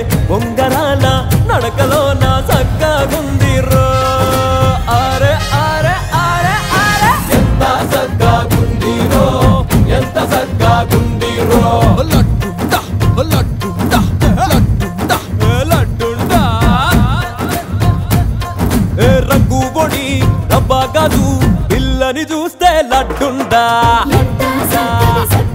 బొంగరాల నడకలో నా సక్కగుందిరో ఆరే ఆరే ఆరే ఆరే ఎంత సక్కగుందిరో ఎంత సక్కగుందిరో లడ్డుండా లడ్డుండా లడ్డుండా లడ్డుండా ఏ రంగు బొడి రబ్బా కాదు పిల్లని చూస్తే లడ్డుండా ఎంత సక్కని సక్క